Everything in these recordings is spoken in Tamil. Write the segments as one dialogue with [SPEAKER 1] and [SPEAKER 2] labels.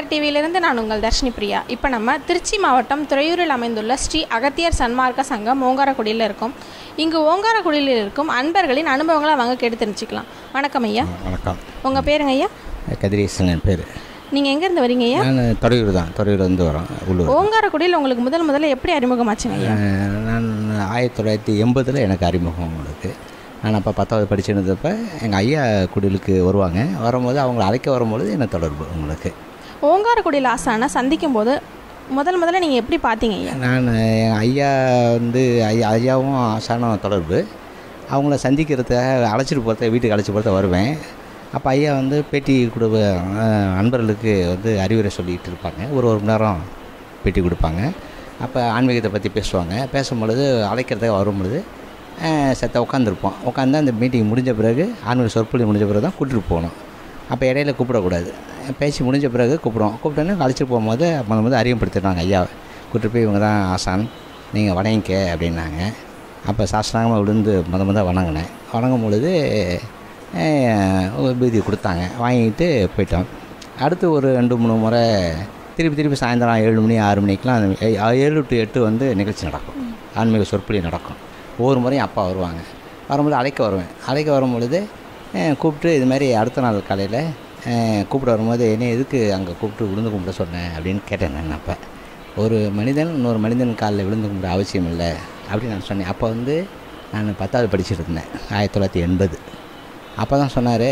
[SPEAKER 1] மலர் டிவியிலிருந்து நான் உங்கள் தர்ஷினி பிரியா இப்போ நம்ம திருச்சி மாவட்டம் துறையூரில் அமைந்துள்ள ஸ்ரீ அகத்தியர் சன்மார்க்க சங்கம் ஓங்காரக்குடியில் இருக்கோம் இங்கு ஓங்காரக்குடியில் இருக்கும் அன்பர்களின் அனுபவங்களை அவங்க கேட்டு தெரிஞ்சுக்கலாம் வணக்கம் ஐயா
[SPEAKER 2] வணக்கம்
[SPEAKER 1] உங்கள் பேருங்க ஐயா
[SPEAKER 2] கதிரேசன் என் பேர்
[SPEAKER 1] நீங்கள் எங்கேருந்து வரீங்க ஐயா
[SPEAKER 2] நான் துறையூர் தான் துறையூர்லேருந்து வரோம் உள்ளூர்
[SPEAKER 1] ஓங்காரக்குடியில் உங்களுக்கு முதல் முதல்ல எப்படி அறிமுகமாச்சுங்க ஐயா
[SPEAKER 2] அஹ் நான் ஆயிரத்தி தொள்ளாயிரத்தி எண்பதில் எனக்கு அறிமுகம் உங்களுக்கு நான் அப்போ பத்தாவது படிச்சிருந்தப்ப எங்கள் ஐயா குடிலுக்கு வருவாங்க வரும்போது அவங்கள அழைக்க வரும்பொழுது என்ன தொடர்பு உங்களுக்கு
[SPEAKER 1] ஓங்காரக்குடியில் ஆசானை சந்திக்கும் போது முதல் முதல்ல நீங்கள் எப்படி பார்த்தீங்க ஐயா
[SPEAKER 2] நான் என் ஐயா வந்து ஐயா ஐயாவும் ஆசானும் தொடர்பு அவங்கள சந்திக்கிறதுக்காக அழைச்சிட்டு போகிறத வீட்டுக்கு அழைச்சி போகிறத வருவேன் அப்போ ஐயா வந்து பேட்டி கொடுப்ப அஹ், அன்பர்களுக்கு வந்து அறிவுரை சொல்லிக்கிட்டு இருப்பாங்க ஒரு ஒரு மணி நேரம் பேட்டி கொடுப்பாங்க அப்போ ஆன்மீகத்தை பற்றி பேசுவாங்க பேசும்பொழுது அழைக்கிறதுக்காக வரும்பொழுது அஹ், செத்த உட்காந்துருப்போம் உட்காந்து அந்த மீட்டிங் முடிஞ்ச பிறகு ஆன்மீக சொற்பொழி முடிஞ்ச பிறகு தான் கூட்டிட்டு போகணும் அப்போ இடையில கூப்பிடக்கூடாது பேசி முடிஞ்ச பிறகு கூப்பிடுவோம் கூப்பிட்டோன்னே அழைச்சிட்டு போகும்போது முத முதல் அறிமுகப்படுத்தினாங்க ஐயாவை கூப்பிட்டு போய் இவங்க தான் ஆசான் நீங்கள் வணங்கிக்க அப்படின்னாங்க அப்போ சாஸ்திராங்கமாக விழுந்து முத முத வணங்கினேன் வணங்கும் பொழுது அஹ், ஒரு பீதி கொடுத்தாங்க வாங்கிட்டு போயிட்டோம் அடுத்து ஒரு ரெண்டு மூணு முறை திருப்பி திருப்பி சாயந்தரம் ஏழு மணி ஆறு மணிக்கெலாம் அந்த ஏ- ஏழு டு எட்டு வந்து நிகழ்ச்சி நடக்கும் ஆன்மீக சொற்பொழி நடக்கும் ஒவ்வொரு முறையும் அப்பா வருவாங்க வரும்போது அழைக்க வருவேன் அழைக்க வரும் பொழுது அஹ், கூப்பிட்டு இது மாதிரி அடுத்த நாள் காலையில் கூப்பிட வரும்போது என்ன எதுக்கு அங்கே கூப்பிட்டு விழுந்து கும்பிட சொன்னேன் அப்படின்னு கேட்டேன் நான் அப்போ ஒரு மனிதன் இன்னொரு மனிதன் காலில் விழுந்து கும்பிட அவசியம் இல்லை அப்படின்னு நான் சொன்னேன் அப்போ வந்து நான் பத்தாவது படிச்சுட்டு இருந்தேன் ஆயிரத்தி தொள்ளாயிரத்தி எண்பது அப்போ தான் சொன்னார்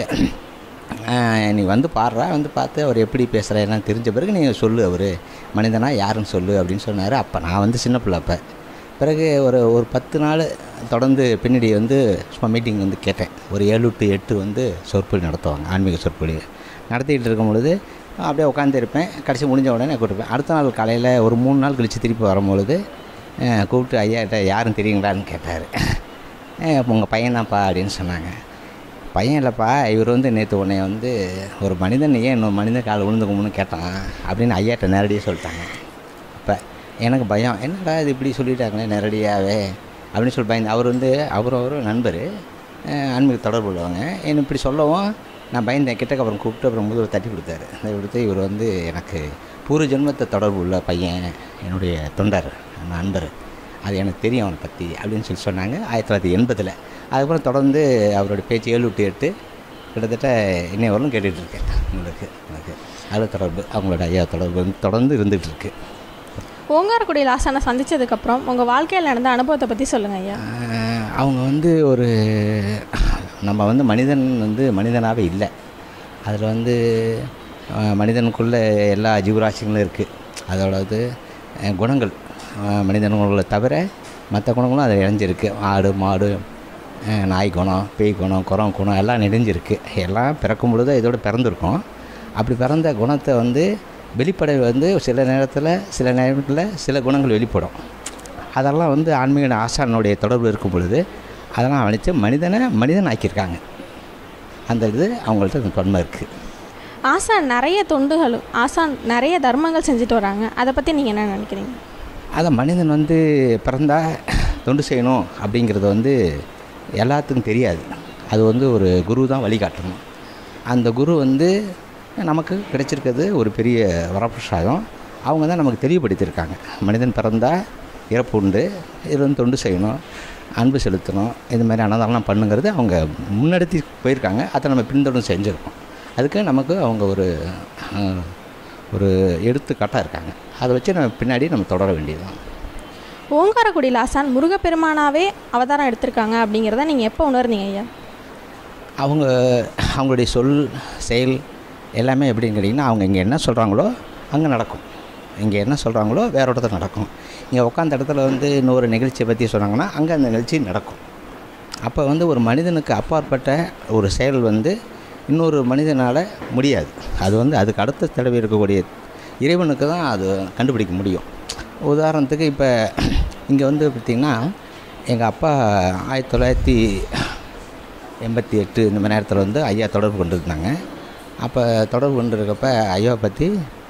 [SPEAKER 2] நீ வந்து பாடுறா வந்து பார்த்து அவர் எப்படி பேசுகிறாருன்னு தெரிஞ்ச பிறகு நீங்கள் சொல்லு அவர் மனிதனா யாருன்னு சொல்லு அப்படின்னு சொன்னார் அப்போ நான் வந்து சின்ன பிள்ளை அப்போ பிறகு ஒரு ஒரு பத்து நாள் தொடர்ந்து பின்னாடி வந்து சும்மா மீட்டிங் வந்து கேட்டேன் ஒரு ஏழு டு எட்டு வந்து சொற்பொழி நடத்துவாங்க ஆன்மீக சொற்பொழி நடத்திக்கிட்டு இருக்கும் பொழுது அப்படியே உட்காந்துருப்பேன் கடைசி முடிஞ்ச உடனே கூப்பிட்டுப்பேன் அடுத்த நாள் காலையில் ஒரு மூணு நாள் கழித்து திருப்பி வரும்பொழுது அஹ், கூப்பிட்டு ஐயாட்ட யாரும் தெரியுங்களான்னு கேட்டார் உங்கள் பையன்தான்ப்பா அப்படின்னு சொன்னாங்க பையன் இல்லைப்பா இவர் வந்து நேற்று உன்னை வந்து ஒரு மனிதன் ஏன் இன்னொரு மனிதன் கால் விழுந்து கும்பிடுன்னு கேட்டான் அப்படின்னு ஐயாட்ட நேரடியாக சொல்லிட்டாங்க அப்போ எனக்கு பயம் என்னடா இது இப்படி சொல்லிட்டாங்களே நேரடியாகவே அப்படின்னு சொல்லி பயந்து அவர் வந்து அவர் ஒரு நண்பர் ஆன்மீக தொடர்பு உள்ளவங்க என்ன இப்படி சொல்லவும் நான் பயந்தேன் கிட்டக்க அப்புறம் கூப்பிட்டு அப்புறம் முதல்ல தட்டி கொடுத்தாரு அதை கொடுத்து இவர் வந்து எனக்கு பூர்வ ஜென்மத்தை தொடர்பு உள்ள பையன் என்னுடைய தொண்டர் நண்பர் அது எனக்கு தெரியும் அவனை பற்றி அப்படின்னு சொல்லி சொன்னாங்க ஆயிரத்தி தொள்ளாயிரத்தி எண்பதில் அதுக்கப்புறம் தொடர்ந்து அவரோட பேச்சு ஏழு டு எட்டு கிட்டத்தட்ட இன்னை வரலும் கேட்டுட்ருக்கேன் உங்களுக்கு எனக்கு அது தொடர்பு அவங்களோட ஐயா தொடர்பு வந்து தொடர்ந்து இருந்துகிட்ருக்கு
[SPEAKER 1] ஓங்காரக்குடியில் ஆசானை சந்திச்சதுக்கப்புறம் உங்கள் வாழ்க்கையில் நடந்த அனுபவத்தை பற்றி சொல்லுங்கள் ஐயா
[SPEAKER 2] அவங்க வந்து ஒரு நம்ம வந்து மனிதன் வந்து மனிதனாகவே இல்லை அதில் வந்து அஹ், மனிதனுக்குள்ள எல்லா ஜீவராசிகளும் இருக்குது அதோட இது அஹ், குணங்கள் அஹ், மனிதனுக்குள்ள தவிர மற்ற குணங்களும் அதில் இணைஞ்சிருக்கு ஆடு மாடு அஹ், நாய் குணம் பேய் குணம் குரம் குணம் எல்லாம் இணைஞ்சிருக்கு எல்லாம் பிறக்கும் பொழுது இதோட பிறந்திருக்கோம் அப்படி பிறந்த குணத்தை வந்து வெளிப்படை வந்து சில நேரத்தில் சில நேரத்தில் சில குணங்கள் வெளிப்படும் அதெல்லாம் வந்து ஆன்மீக ஆசானுடைய தொடர்பு இருக்கும் பொழுது அதெல்லாம் அழைத்து மனிதனை மனிதன் ஆக்கியிருக்காங்க அந்த இது அவங்கள்ட்ட அந்த தொன்மை இருக்குது
[SPEAKER 1] ஆசான் நிறைய தொண்டுகளும் ஆசான் நிறைய தர்மங்கள் செஞ்சுட்டு வராங்க அதை பற்றி நீங்கள் என்ன நினைக்கிறீங்க
[SPEAKER 2] அதை மனிதன் வந்து பிறந்தா தொண்டு செய்யணும் அப்படிங்கிறது வந்து எல்லாத்துக்கும் தெரியாது அது வந்து ஒரு குரு தான் வழிகாட்டணும் அந்த குரு வந்து நமக்கு கிடைச்சிருக்கிறது ஒரு பெரிய வரப்பிரசாதம் அவங்க தான் நமக்கு தெளிவுபடுத்தியிருக்காங்க மனிதன் பிறந்தா இறப்பு உண்டு இது வந்து தொண்டு செய்யணும் அன்பு செலுத்தணும் இது மாதிரி அன்னதானம் பண்ணுங்கிறது அவங்க முன்னெடுத்து போயிருக்காங்க அதை நம்ம பின்தொடர்ந்து செஞ்சுருக்கோம் அதுக்கு நமக்கு அவங்க ஒரு அஹ், ஒரு எடுத்துக்காட்டாக இருக்காங்க அதை வச்சு நம்ம பின்னாடி நம்ம தொடர வேண்டியதுதான்
[SPEAKER 1] ஓங்காரக்குடியில் ஆசான் முருகப்பெருமானாவே அவதாரம் எடுத்திருக்காங்க அப்படிங்கிறத நீங்கள் எப்போ உணர்ந்தீங்க ஐயா
[SPEAKER 2] அவங்க அவங்களுடைய சொல் செயல் எல்லாமே எப்படின்னு கேட்டிங்கன்னா அவங்க இங்கே என்ன சொல்கிறாங்களோ அங்கே நடக்கும் இங்கே என்ன சொல்கிறாங்களோ வேற இடத்துல நடக்கும் இங்கே உட்காந்த இடத்துல வந்து இன்னொரு நிகழ்ச்சியை பற்றி சொன்னாங்கன்னா அங்கே அந்த நிகழ்ச்சி நடக்கும் அப்போ வந்து ஒரு மனிதனுக்கு அப்பாற்பட்ட ஒரு செயல் வந்து இன்னொரு மனிதனால் முடியாது அது வந்து அதுக்கு அடுத்த தடவை இருக்கக்கூடிய இறைவனுக்கு தான் அது கண்டுபிடிக்க முடியும் உதாரணத்துக்கு இப்போ இங்கே வந்து பார்த்திங்கன்னா எங்கள் அப்பா ஆயிரத்தி தொள்ளாயிரத்தி எண்பத்தி எட்டு இந்த மாதிரி நேரத்தில் வந்து ஐயா தொடர்பு கொண்டிருந்தாங்க அப்போ தொடர்பு கொண்டிருக்கப்ப ஐயாவை பற்றி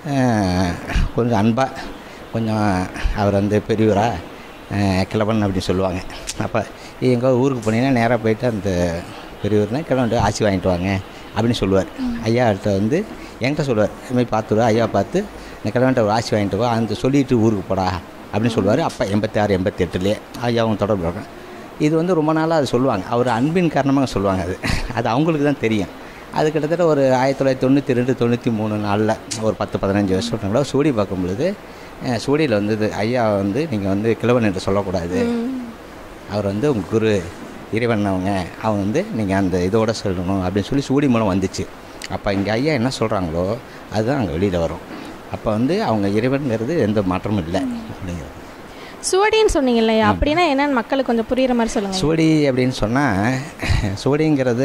[SPEAKER 2] கொஞ்சம் அன்பாக கொஞ்சம் அவர் வந்து பெரியவரா அஹ், கிழவன் அப்படின்னு சொல்லுவாங்க அப்போ எங்கே ஊருக்கு போனீங்கன்னா நேராக போயிட்டு அந்த பெரியவர்னா கிழவன் ஆசி வாங்கிட்டு வாங்க அப்படின்னு சொல்லுவார் ஐயாட்ட வந்து என்கிட்ட சொல்லுவார் இதுமாதிரி பார்த்துருவா ஐயா பார்த்து இந்த கிழவன்ட்ட ஒரு ஆசி வாங்கிட்டு வா அந்த சொல்லிட்டு ஊருக்கு போடா அப்படின்னு சொல்லுவார் அப்போ எண்பத்தி ஆறு எண்பத்தி எட்டுலேயே ஐயாவும் தொடர்பு இருக்கேன் இது வந்து ரொம்ப நாளாக அது சொல்லுவாங்க அவர் அன்பின் காரணமாக சொல்லுவாங்க அது அது அவங்களுக்கு தான் தெரியும் அது கிட்டத்தட்ட ஒரு ஆயிரத்தி தொள்ளாயிரத்தி தொண்ணூற்றி ரெண்டு தொண்ணூற்றி மூணு நாளில் ஒரு பத்து பதினஞ்சு வருஷம் கூட சூடி பார்க்கும் பொழுது அஹ், சூடியில் வந்து இது, ஐயா வந்து நீங்கள் வந்து கிழவன் என்று சொல்லக்கூடாது அவர் வந்து உங்கள் குரு இறைவன் அவங்க அவங்க வந்து நீங்கள் அந்த இதோட சொல்லணும் அப்படின்னு சொல்லி சூடி மூலம் வந்துச்சு அப்போ இங்கே ஐயா என்ன சொல்கிறாங்களோ அதுதான் அங்கே வெளியில் வரும் அப்போ வந்து அவங்க இறைவன்கிறது எந்த மாற்றமும் இல்லை அப்படிங்கிறது
[SPEAKER 1] சுவடின்னு சொன்னீங்க இல்லையா அப்படின்னா என்னன்னு மக்களுக்கு கொஞ்சம் புரியுற மாதிரி சொல்லுங்க
[SPEAKER 2] சுவடி அப்படின்னு சொன்னால் சுவடிங்கிறது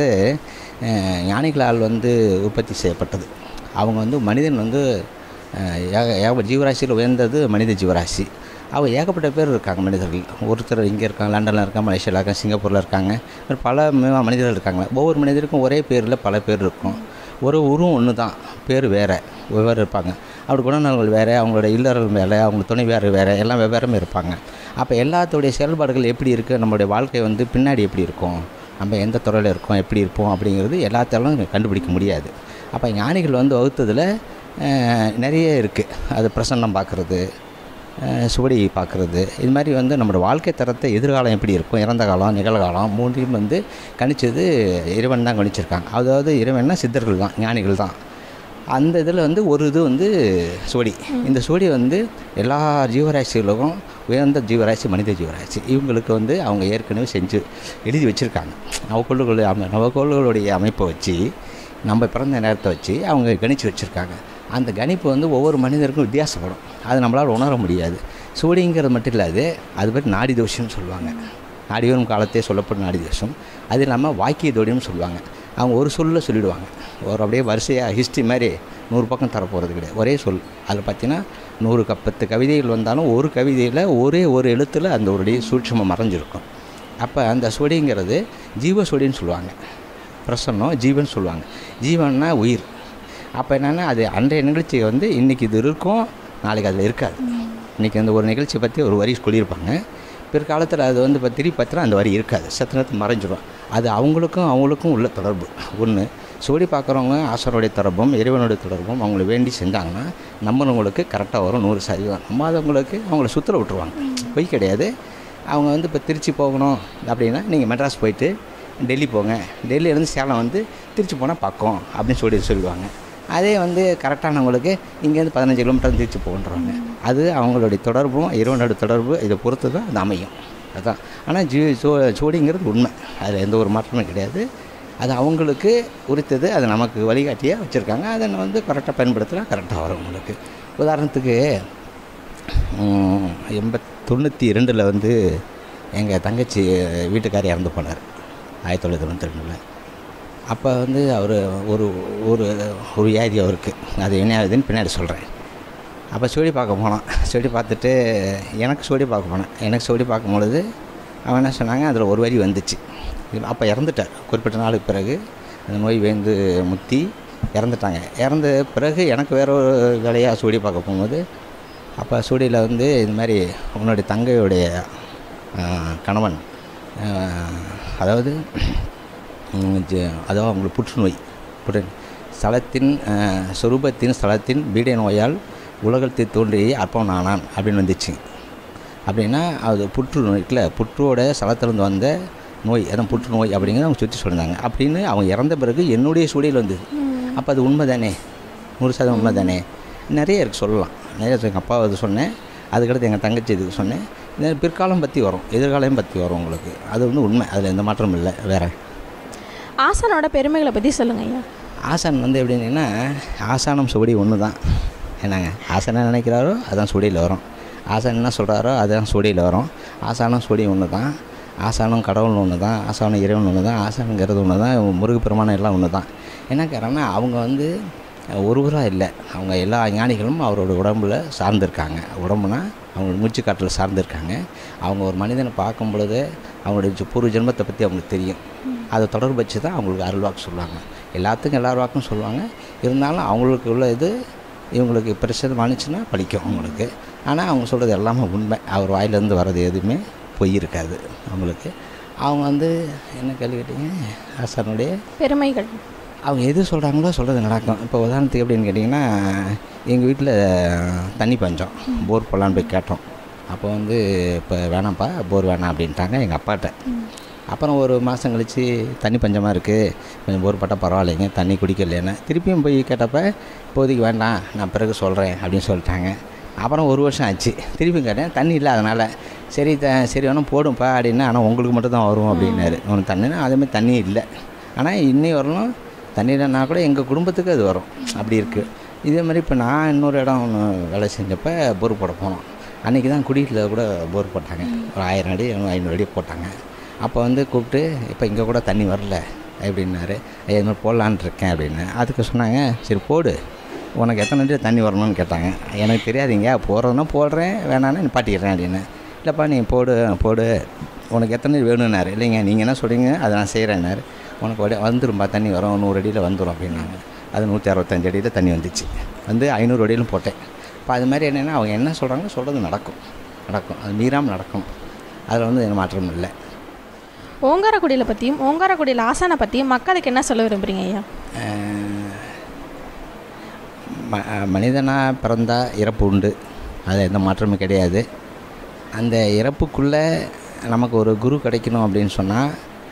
[SPEAKER 2] அஹ், ஞானிகளால் வந்து உற்பத்தி செய்யப்பட்டது அவங்க வந்து மனிதன் வந்து அஹ், ஏக ஏக ஜீவராசியில் உயர்ந்தது மனித ஜீவராசி அவங்க ஏகப்பட்ட பேர் இருக்காங்க மனிதர்கள் ஒருத்தர் இங்கே இருக்காங்க லண்டனில் இருக்காங்க மலேசியாவில் இருக்காங்க சிங்கப்பூரில் இருக்காங்க இந்த மாதிரி பல ம- மனிதர்கள் இருக்காங்க ஒவ்வொரு மனிதருக்கும் ஒரே பேரில் பல பேர் இருக்கும் ஒரு உருவம் ஒன்று தான் பேர் வேறு வெவ்வேறு இருப்பாங்க அப்படி குணநலங்கள் வேறு அவங்களோட இல்லறல் வேறு அவங்க துணைவியார் வேறு எல்லாம் வெவ்வேறுமே இருப்பாங்க அப்போ எல்லாத்துடைய செயல்பாடுகள் எப்படி இருக்குது நம்மளுடைய வாழ்க்கை வந்து பின்னாடி எப்படி இருக்கும் நம்ம எந்த துறையில் இருக்கோம் எப்படி இருப்போம் அப்படிங்கிறது எல்லாத்தாலும் கண்டுபிடிக்க முடியாது அப்போ ஞானிகள் வந்து வகுத்ததில் அஹ், நிறைய இருக்குது அது பிரசன்னம் பார்க்குறது சுவடி பார்க்குறது இது மாதிரி வந்து நம்மளோட வாழ்க்கை தரத்தை எதிர்காலம் எப்படி இருக்கும் இறந்த காலம் நிகழ்காலம் மூன்றையும் வந்து கணிச்சது இறைவன் தான் கணிச்சிருக்காங்க அதாவது இறைவன்னா சித்தர்கள் தான் ஞானிகள் தான் அந்த இதில் வந்து ஒரு இது வந்து சுவடி இந்த சுவடி வந்து எல்லா ஜீவராசிகளுக்கும் உயர்ந்த ஜீவராசி மனித ஜீவராசி இவங்களுக்கு வந்து அவங்க ஏற்கனவே செஞ்சு எழுதி வச்சுருக்காங்க நவக்கோள்களுடைய அமை நவக்கோள்களுடைய அமைப்பை வச்சு நம்ம பிறந்த நேரத்தை வச்சு அவங்க கணிச்சு வச்சுருக்காங்க அந்த கணிப்பு வந்து ஒவ்வொரு மனிதருக்கும் வித்தியாசப்படும் அது நம்மளால் உணர முடியாது சூடிங்கிறது மட்டும் இல்லாது அது பேர் நாடி தோஷம்னு சொல்லுவாங்க நாடி வரும் காலத்தே சொல்லப்படும் நாடி தோஷம் அது இல்லாமல் வாக்கிய தோடின்னு சொல்லுவாங்க அவங்க ஒரு சொல்ல சொல்லிடுவாங்க ஒரு அப்படியே வரிசையாக ஹிஸ்ட்ரி மாதிரி நூறு பக்கம் தரப்போகிறது கிடையாது ஒரே சொல் அதில் பார்த்தீங்கன்னா நூறு க பத்து கவிதைகள் வந்தாலும் ஒரு கவிதையில் ஒரே ஒரு எழுத்தில் அந்த ஒரு சூட்சமம் மறைஞ்சிருக்கும் அப்போ அந்த சொடிங்கிறது ஜீவ சொடின்னு சொல்லுவாங்க பிரசன்னம் ஜீவன் சொல்லுவாங்க ஜீவன்னா உயிர் அப்போ என்னென்னா அது அன்றைய நிகழ்ச்சி வந்து இன்றைக்கி இது இருக்கும் நாளைக்கு அதில் இருக்காது இன்றைக்கி அந்த ஒரு நிகழ்ச்சியை பற்றி ஒரு வரி சொல்லியிருப்பாங்க பிற்காலத்தில் அது வந்து இப்போ திருப்பி பார்த்தா அந்த வரி இருக்காது சத்திரத்து மறைஞ்சிடும் அது அவங்களுக்கும் அவங்களுக்கும் உள்ள தொடர்பு ஒன்று சோடி பார்க்குறவங்க ஆசருடைய தொடர்பும் இறைவனுடைய தொடர்பும் அவங்கள வேண்டி செஞ்சாங்கன்னா நம்மளவங்களுக்கு கரெக்டாக வரும் நூறு சதவீதம் நம்மாதவங்களுக்கு அவங்கள சுற்றுல விட்டுருவாங்க பொய் கிடையாது அவங்க வந்து இப்போ திருச்சி போகணும் அப்படின்னா நீங்கள் மெட்ராஸ் போயிட்டு டெல்லி போங்க டெல்லியிலேருந்து சேலம் வந்து திருச்சி போனால் பக்கம் அப்படின்னு சொல்லி சொல்லுவாங்க அதே வந்து கரெக்டானவங்களுக்கு இங்கேருந்து பதினஞ்சு கிலோமீட்டர் திருச்சி போகன்றவாங்க அது அவங்களுடைய தொடர்பும் இறைவனோட தொடர்பு இதை பொறுத்து தான் அது அமையும் அதான் ஆனால் ஜீ சோ சோடிங்கிறது உண்மை அதில் எந்த ஒரு மாற்றமும் கிடையாது அது அவங்களுக்கு உரித்தது அது நமக்கு வழிகாட்டியாக வச்சுருக்காங்க அதை வந்து கரெக்டாக பயன்படுத்தினா கரெக்டாக வரும் உங்களுக்கு உதாரணத்துக்கு ம், எண்பத் தொண்ணூற்றி ரெண்டில் வந்து எங்கள் தங்கச்சி வீட்டுக்காரர் இறந்து போனார் ஆயிரத்தி தொள்ளாயிரத்தி தொண்ணூற்றி ரெண்டில் அப்போ வந்து அவர் ஒரு ஒரு ஒரு வியாதி அவருக்கு அது என்ன ஆகுதுன்னு பின்னாடி சொல்கிறேன் அப்போ சோடி பார்க்க போனான் சோடி பார்த்துட்டு எனக்கு சோடி பார்க்க போனேன் எனக்கு சோடி பார்க்கும் பொழுது அவன் என்ன சொன்னாங்க அதில் ஒரு வரி வந்துச்சு அப்போ இறந்துட்டார் குறிப்பிட்ட நாளுக்கு பிறகு அந்த நோய் வேந்து முத்தி இறந்துட்டாங்க இறந்த பிறகு எனக்கு வேற ஒரு வேலையாக சூடி பார்க்க போகும்போது அப்போ சூடியில் வந்து இது மாதிரி உன்னுடைய தங்கையுடைய ஆ, கணவன் ஆ, அதாவது ம், ஜ- அதாவது அவங்களுக்கு புற்றுநோய் புற்று ஸ்தலத்தின் அஹ், சொரூபத்தின் ஸ்தலத்தின் பீடை நோயால் உலகத்தில் தோன்றி அற்பம் நானான் அப்படின்னு வந்துச்சு அப்படின்னா அது புற்றுநோய் இருக்குல்ல புற்றோட ஸ்தலத்திலிருந்து வந்த நோய் அதான் புற்றுநோய் அப்படிங்கிறத அவங்க சுற்றி சொல்லியிருந்தாங்க அப்படின்னு அவங்க இறந்த பிறகு என்னுடைய சூழல் வந்தது அப்போ அது உண்மை தானே நூறு சதவீதம் உண்மை தானே நிறைய இருக்குது சொல்லலாம் நிறைய இருக்கு. எங்கள் அப்பா அது சொன்னேன் அதுக்கடுத்து எங்கள் தங்கச்சி இதுக்கு சொன்னேன் இந்த பிற்காலம் பற்றி வரும் எதிர்காலம் பற்றி வரும் உங்களுக்கு அது வந்து உண்மை அதில் எந்த மாற்றமும் இல்லை வேறு
[SPEAKER 1] ஆசனோட பெருமைகளை பற்றி சொல்லுங்க ஐயா
[SPEAKER 2] ஆசான் வந்து எப்படின்னா ஆசானம் சுவடி ஒன்று தான் என்னங்க ஆசான் என்ன நினைக்கிறாரோ அதான் சுவடியில் வரும் ஆசான் என்ன சொல்கிறாரோ அதுதான் சுவடியில் வரும் ஆசானம் சுவடி ஒன்று தான் ஆசானம் கடவுள் ஒன்று தான் ஆசானம் இறைவன் ஒன்று தான் ஆசானுங்கிறது ஒன்று தான் முருகப்பெருமானம் எல்லாம் ஒன்று தான் என்ன காரணம்னா அவங்க வந்து ஒருவராக இல்லை அவங்க எல்லா ஞானிகளும் அவரோட உடம்புல சார்ந்திருக்காங்க உடம்புனா அவங்க மூச்சு காற்றில் சார்ந்திருக்காங்க அவங்க ஒரு மனிதனை பார்க்கும் பொழுது அவங்களுடைய ஜ- பூர்வ ஜென்மத்தை பற்றி அவங்களுக்கு தெரியும் அதை தொடர்பு வச்சு தான் அவங்களுக்கு அருள்வாக்கு சொல்லுவாங்க எல்லாத்துக்கும் எல்லார் வாக்கும் சொல்லுவாங்க இருந்தாலும் அவங்களுக்கு உள்ள இது இவங்களுக்கு பிரச்சனை மன்னிச்சுன்னா பலிக்கும் அவங்களுக்கு ஆனால் அவங்க சொல்கிறது எல்லாமே உண்மை அவர் வாயிலேருந்து வர்றது எதுவுமே பொய் இருக்காது அவங்களுக்கு அவங்க வந்து என்ன கேள்வி கேட்டீங்க ஆசானுடைய
[SPEAKER 1] பெருமைகள்
[SPEAKER 2] அவங்க எது சொல்கிறாங்களோ சொல்கிறது நடக்கும் இப்போ உதாரணத்துக்கு எப்படின்னு கேட்டிங்கன்னா எங்கள் வீட்டில் தண்ணி பஞ்சம் போர் போடலான்னு போய் கேட்டோம் அப்போ வந்து இப்போ வேணாம்ப்பா போர் வேணாம் அப்படின்ட்டாங்க எங்கள் அப்பாட்ட அப்புறம் ஒரு மாதம் கழித்து தண்ணி பஞ்சமாக இருக்குது கொஞ்சம் போர் போட்டால் பரவாயில்லைங்க தண்ணி குடிக்கலைன்னு திருப்பியும் போய் கேட்டப்ப இப்போதைக்கு வேண்டாம் நான் பிறகு சொல்கிறேன் அப்படின்னு சொல்லிட்டாங்க அப்புறம் ஒரு வருஷம் ஆச்சு திருப்பி கேட்டேன் தண்ணி இல்லை அதனால் சரி த சரி வேணால் போடும்ப்பா அப்படின்னு ஆனால் உங்களுக்கு மட்டும் தான் வரும் அப்படின்னாரு உனக்கு தண்ணினா அதேமாதிரி தண்ணி இல்லை ஆனால் இன்னி வரலும் தண்ணி இல்லைன்னா கூட எங்கள் குடும்பத்துக்கு அது வரும் அப்படி இருக்குது இதே மாதிரி இப்போ நான் இன்னொரு இடம் ஒன்று வேலை செஞ்சப்போ போர் போட போனோம் அன்றைக்கி தான் குடியில் கூட போர் போட்டாங்க ஒரு ஆயிரம் அடி ஐநூறு அடி போட்டாங்க அப்போ வந்து கூப்பிட்டு இப்போ இங்கே கூட தண்ணி வரல அப்படின்னாரு ஐயா இது மாதிரி போடலான்னு இருக்கேன் அப்படின்னு அதுக்கு சொன்னாங்க சரி போடு உனக்கு எத்தனை அடி தண்ணி வரணும்னு கேட்டாங்க எனக்கு தெரியாதுங்க போடுறதுனா போடுறேன் வேணான்னு நிப்பாட்டிக்கிறேன் அப்படின்னு இல்லைப்பா நீ போடு போடு உனக்கு எத்தனை அடி வேணும்னாரு இல்லைங்க நீங்கள் என்ன சொல்கிறீங்க அதை நான் செய்கிறேன்னாரு உனக்கு வடி வந்துரும்பா தண்ணி வரும் நூறு அடியில் வந்துடும் அப்படின்னாங்க அது நூற்றி அறுபத்தஞ்சு அடியில் தண்ணி வந்துச்சு வந்து ஐநூறு அடியிலும் போட்டேன் இப்போ அது மாதிரி என்னென்னா அவங்க என்ன சொல்கிறாங்களோ சொல்கிறது நடக்கும் நடக்கும் அது மீறாமல் நடக்கும் அதில் வந்து எந்த மாற்றம் இல்லை
[SPEAKER 1] ஓங்காரக்குடியில் பற்றியும் ஓங்காரக்குடியில் ஆசானை பற்றியும் மக்களுக்கு என்ன சொல்ல விரும்புகிறீங்க ஐயா
[SPEAKER 2] அஹ் ம மனிதனாக பிறந்தா இறப்பு உண்டு அது எந்த மாற்றமும் கிடையாது அந்த இறப்புக்குள்ளே நமக்கு ஒரு குரு கிடைக்கணும் அப்படின்னு சொன்னால்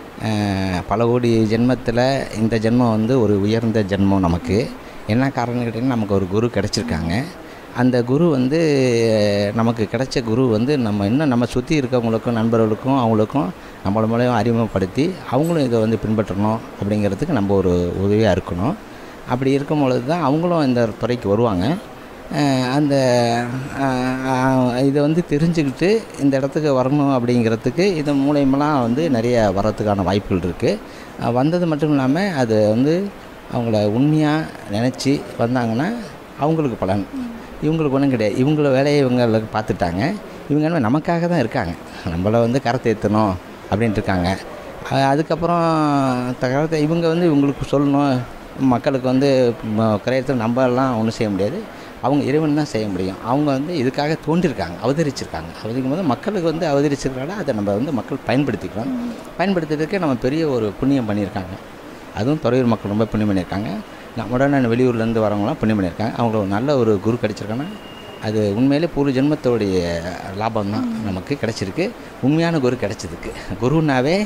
[SPEAKER 2] பல கோடி ஜென்மத்தில் இந்த ஜென்மம் வந்து ஒரு உயர்ந்த ஜென்மம் நமக்கு என்ன காரணம் கேட்டிங்கன்னா நமக்கு ஒரு குரு கிடச்சிருக்காங்க அந்த குரு வந்து நமக்கு கிடைச்ச குரு வந்து நம்ம இன்னும் நம்ம சுற்றி இருக்கவங்களுக்கும் நண்பர்களுக்கும் அவங்களுக்கும் நம்மள மூலியம் அறிமுகப்படுத்தி அவங்களும் இதை வந்து பின்பற்றணும் அப்படிங்கிறதுக்கு நம்ம ஒரு உதவியாக இருக்கணும் அப்படி இருக்கும் பொழுது தான் அவங்களும் இந்த துறைக்கு வருவாங்க அஹ் அந்த அஹ் இதை வந்து தெரிஞ்சுக்கிட்டு இந்த இடத்துக்கு வரணும் அப்படிங்கிறதுக்கு இது மூலயமெல்லாம் வந்து நிறைய வரத்துக்கான வாய்ப்புகள் இருக்குது வந்தது மட்டும் இல்லாமல் அது வந்து அவங்கள உண்மையாக நினச்சி வந்தாங்கன்னா அவங்களுக்கு பலன் இவங்களுக்கு ஒன்றும் கிடையாது இவங்கள வேலையை இவங்களுக்கு பார்த்துட்டாங்க இவங்க என்ன நமக்காக தான் இருக்காங்க நம்மளை வந்து கரத்தை ஏற்றணும் அப்படின்ட்டு இருக்காங்க அஹ் அதுக்கப்புறம் தகவலத்தை இவங்க வந்து இவங்களுக்கு சொல்லணும் மக்களுக்கு வந்து கரையத்தில் நம்ம எல்லாம் ஒன்றும் செய்ய முடியாது அவங்க இறைவன் தான் செய்ய முடியும் அவங்க வந்து இதுக்காக தோன்றிருக்காங்க அவதரிச்சிருக்காங்க அவதரிக்கும் போது மக்களுக்கு வந்து அவதரிச்சிருக்காங்க அதை நம்ம வந்து மக்கள் பயன்படுத்திக்கலாம் பயன்படுத்துறதுக்கு நம்ம பெரிய ஒரு புண்ணியம் பண்ணியிருக்காங்க அதுவும் துறையூர் மக்கள் ரொம்ப புண்ணியம் பண்ணியிருக்காங்க நம்முடன் வெளியூர்லேருந்து வரவங்களாம் புண்ணியம் பண்ணியிருக்காங்க அவங்களுக்கு ஒரு நல்ல ஒரு குரு கிடச்சிருக்காங்கன்னா அது உண்மையிலே பூர்வ ஜென்மத்தோடைய லாபம் தான் நமக்கு கிடச்சிருக்கு உண்மையான குரு கிடச்சதுக்கு குருனாவே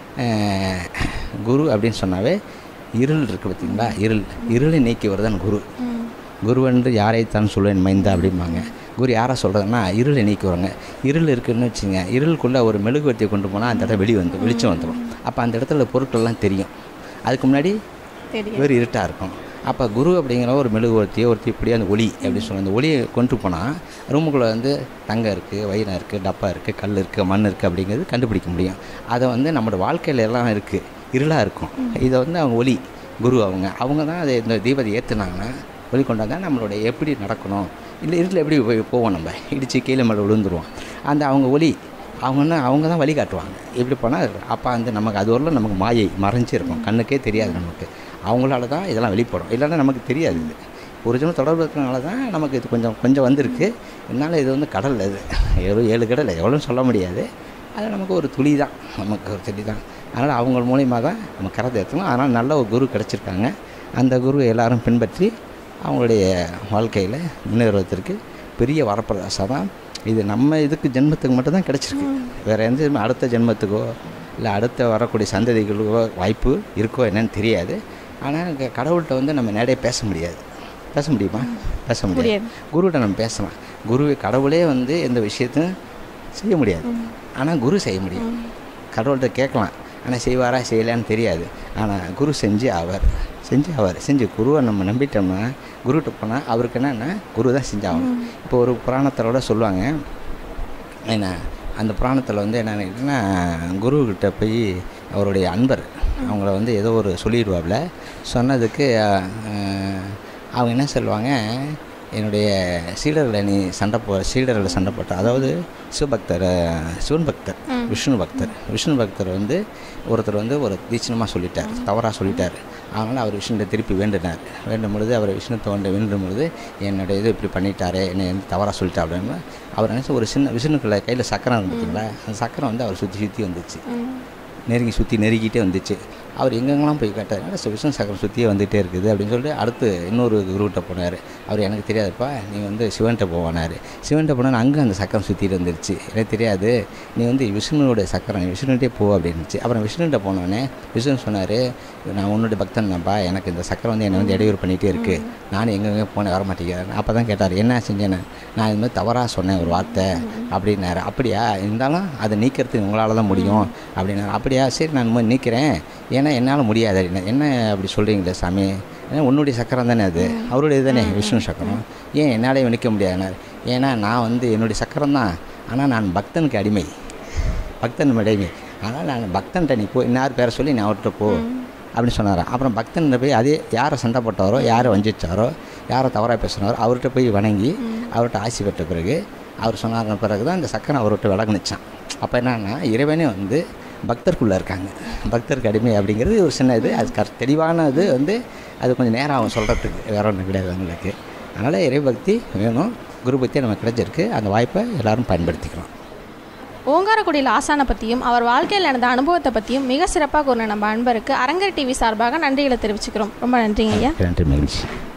[SPEAKER 2] அஹ், குரு அப்படின்னு சொன்னாவே இருள் இருக்குது பார்த்தீங்களா இருள் இருளை நீக்கியவர் தான் குரு குருவென்று யாரைத்தான் சொல்வேன் மைந்தா அப்படிம்பாங்க குரு யாரை சொல்கிறதுனா இருளை நீக்குவாங்க இருள் இருக்குன்னு வச்சுங்க இருளுக்குள்ளே ஒரு மெழுகுவர்த்தியை கொண்டு போனால் அந்த இடம் வெளி வந்து வெளிச்சம் வந்துடும் அப்போ அந்த இடத்துல பொருட்கள்லாம் தெரியும் அதுக்கு முன்னாடி
[SPEAKER 1] தெரியும்
[SPEAKER 2] வெறும் இருட்டாக இருக்கும் அப்போ குரு அப்படிங்கிற ஒரு மெழுகுவர்த்தியோ ஒரு தீப்பொடி அந்த ஒளி அப்படின்னு சொல்லி அந்த ஒளியை கொண்டு போனால் ரூமுக்குள்ளே வந்து தங்கம் இருக்குது வைரம் இருக்குது டப்பா இருக்குது கல் இருக்குது மண் இருக்குது அப்படிங்கிறது கண்டுபிடிக்க முடியும் அதை வந்து நம்மளோட வாழ்க்கையில எல்லாம் இருக்குது இருளாக இருக்கும் இதை வந்து அவங்க ஒளி குரு அவங்க அவங்க தான் அதை இந்த தீபத்தை ஏற்றுனாங்கன்னா ஒளி கொண்டாந்தா நம்மளுடைய எப்படி நடக்கணும் இல்லை இருட்டில் எப்படி போய் போவோம் நம்ம இடித்து கீழே மேலே விழுந்துருவோம் அந்த அவங்க ஒளி அவங்கன்னா அவங்க தான் வழி காட்டுவாங்க இப்படி போனால் அப்போ அந்த நமக்கு அது வரலாம் நமக்கு மாயை மறைஞ்சிருக்கும் கண்ணுக்கே தெரியாது நமக்கு அவங்களால தான் இதெல்லாம் வெளிப்படும் இல்லைன்னா நமக்கு தெரியாது இது ஒரு ஜனம் தொடர்பு இருக்கிறனால தான் நமக்கு இது கொஞ்சம் கொஞ்சம் வந்திருக்கு இதனால் இது வந்து கடல் இது ஏழு ஏழு கடல் எவ்வளோன்னு சொல்ல முடியாது அது நமக்கு ஒரு துளி தான் நமக்கு ஒரு துளி தான் அதனால் அவங்க மூலியமாக தான் நம்ம கரத்தை ஏற்றணும் அதனால் நல்ல ஒரு குரு கிடச்சிருக்காங்க அந்த குரு எல்லாரும் பின்பற்றி அவங்களுடைய வாழ்க்கையில் முன்னேறுவதற்கு பெரிய வரப்பிரதாசம் தான் இது நம்ம இதுக்கு ஜென்மத்துக்கு மட்டும்தான் கிடச்சிருக்கு வேறு எந்த ஜென்ம- அடுத்த ஜென்மத்துக்கோ இல்லை அடுத்த வரக்கூடிய சந்ததிகளுக்கோ வாய்ப்பு இருக்கோ என்னன்னு தெரியாது ஆனால் இங்க கடவுள்கிட்ட வந்து நம்ம நேரடியாக பேச முடியாது பேச முடியுமா பேச முடியாது
[SPEAKER 1] முடியாது.
[SPEAKER 2] குருகிட்ட நம்ம பேசலாம் குரு கடவுளே வந்து எந்த விஷயத்தையும் செய்ய முடியாது ஆனால் குரு செய்ய முடியும் கடவுள்கிட்ட கேட்கலாம் ஆனால் செய்வாரா செய்யலான்னு தெரியாது ஆனால் குரு செஞ்சு அவர் செஞ்சு அவர் செஞ்சு குருவை நம்ம நம்பிட்டோம்னா குருகிட்ட போனால் அவருக்கு என்னென்னா குரு தான் செஞ்சாகணும் இப்போ ஒரு புராணத்தோட சொல்லுவாங்க என்ன அந்த புராணத்தில் வந்து என்னென்னு கேட்டிங்கன்னா குருக்கிட்ட போய் அவருடைய அன்பர் அவங்கள வந்து ஏதோ ஒரு சொல்லிடுவாப்புல சொன்னதுக்கு அஹ், அவங்க என்ன சொல்லுவாங்க என்னுடைய சீடர்களை நீ சண்டை போ சீடர்களை சண்டை போட்ட அதாவது சிவபக்தர் அஹ், சிவன் பக்தர் விஷ்ணு பக்தர் விஷ்ணு பக்தர் வந்து ஒருத்தர் வந்து ஒரு தீட்சணமாக சொல்லிட்டார் தவறாக சொல்லிட்டார் அதனால் அவர் விஷ்ணுவை திருப்பி வேண்டினார் வேண்டும் பொழுது அவர் விஷ்ணு தோண்ட வேண்டும் பொழுது என்னுடைய இது இப்படி பண்ணிட்டாரே என்னை வந்து தவறாக சொல்லிட்டா அப்படின்னு அவர் நினச்சி ஒரு சின்ன விஷ்ணுக்குள்ள கையில் சக்கரம் இருந்து பார்த்தீங்களா அந்த சக்கரம் வந்து அவர் சுற்றி சுற்றி வந்துச்சு நெருங்கி சுற்றி நெருங்கிட்டே வந்துச்சு அவர் எங்கெங்கெல்லாம் போய் கேட்டார் "சு- விஷ்ணு சக்கரம் சுற்றியே வந்துகிட்டே இருக்குது அப்படின்னு சொல்லிட்டு அடுத்து இன்னொரு குருகிட்ட போனார் அவர் எனக்கு தெரியாதுப்பா நீ வந்து சிவன்கிட்ட போவானார் சிவன்கிட்ட போனால் அங்கே அந்த சக்கரம் சுற்றிட்டு வந்துருச்சு எனக்கு தெரியாது நீ வந்து விஷ்ணுவோட சக்கரம் நீ விஷ்ணுகிட்டே போ அப்படின்னுச்சு அப்புறம் விஷ்ணுகிட்ட போனோடனே விஷ்ணு சொன்னார் நான் உன்னுடைய பக்தன் தான்ப்பா எனக்கு இந்த சக்கரம் வந்து என்னை வந்து இடையூறு பண்ணிகிட்டே இருக்குது நானும் எங்கெங்கே போனேன் வர மாட்டேங்கிறேன் அப்போ தான் கேட்டார் என்ன செஞ்சேன்னு நான் இது மாதிரி தவறாக சொன்னேன் ஒரு வார்த்தை அப்படின்னாரு அப்படியா இருந்தாலும் அதை நீக்கிறதுக்கு உங்களால் தான் முடியும் அப்படின்னாரு அப்படியா சரி நான் இனிமேல் நீக்கிறேன் ஏன்னா என்னால் முடியாது அப்படின்னா என்ன அப்படி சொல்கிறீங்களே சாமி ஏன்னா உன்னுடைய சக்கரம் தானே அது அவருடைய தானே விஷ்ணு சக்கரம் ஏன் என்னாலே நிற்க முடியாதுனாரு ஏன்னா நான் வந்து என்னுடைய சக்கரம் தான் ஆனால் நான் பக்தனுக்கு அடிமை பக்தன் அடிமை ஆனால் நான் பக்தன்கிட்ட நீ போ இன்னார் பேரை சொல்லி நீ அவர்கிட்ட போ அப்படின்னு சொன்னார் அப்புறம் பக்தன் போய் அதே யாரை சண்டை போட்டாரோ யாரை வஞ்சிச்சாரோ யாரை தவறாக பேசுனாரோ அவர்கிட்ட போய் வணங்கி அவர்கிட்ட ஆசி பெற்ற பிறகு அவர் சொன்னார்ன பிறகு தான் இந்த சக்கரம் அவர்கிட்ட விலகுனுச்சான் அப்போ என்னன்னா இறைவனே வந்து பக்தருக்குள்ளே இருக்காங்க பக்தருக்கு அடிமை அப்படிங்கிறது ஒரு சின்ன இது அது கர் தெளிவான இது வந்து அது கொஞ்சம் நேரம் ஆகும் சொல்கிறதுக்கு வேற ஒன்றும் கிடையாது அவங்களுக்கு அதனால் இறைபக்தி வேணும் குரு பக்தி நமக்கு கிடைச்சிருக்கு அந்த வாய்ப்பை எல்லாரும் பயன்படுத்திக்கலாம்
[SPEAKER 1] ஓங்காரக்குடியில் ஆசானை பற்றியும் அவர் வாழ்க்கையில் நடந்த அனுபவத்தை பற்றியும் மிக சிறப்பாக கூறின நம்ம அன்பருக்கு அரங்கர் டிவி சார்பாக நன்றிகளை தெரிவிச்சுக்கிறோம் ரொம்ப நன்றிங்க ஐயா
[SPEAKER 2] நன்றி மகிழ்ச்சி